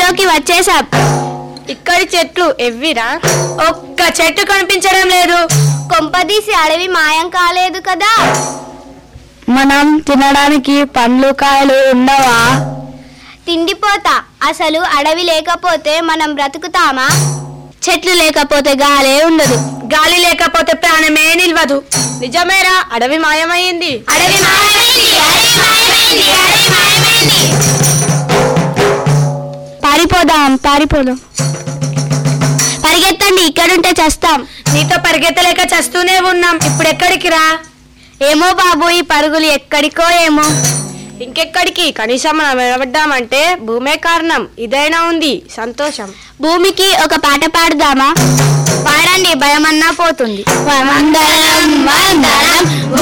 అడవిలోకి వచ్చేసాం ఇక్కడి చెట్లు ఎవ్విరా ఒక్క చెట్టు కనిపించడం లేదు కొంపదీసి అడవి మాయం కాలేదు కదా మనం తినడానికి పండ్లు కాయలు ఉండవా తిండిపోతా అసలు అడవి లేకపోతే మనం బ్రతుకుతామా చెట్లు లేకపోతే గాలే ఉండదు గాలి లేకపోతే ప్రాణమే నిల్వదు నిజమేరా అడవి మాయమైంది అడవి మాయమైంది అడవి మాయమైంది అడవి మాయమైంది పారిపోదాం పారిపోదాం పరిగెత్తండి ఇక్కడుంటే చస్తాం నీతో పరిగెత్తలేక చస్తూనే ఉన్నాం ఇప్పుడు ఎక్కడికి రా ఏమో బాబు ఈ పరుగులు ఎక్కడికో ఏమో ఇంకెక్కడికి కనీసం మనం నిలబడ్డామంటే భూమే కారణం ఇదైనా ఉంది సంతోషం భూమికి ఒక పాట పాడుదామా పాడండి భయమన్నా పోతుంది వందనం వందనం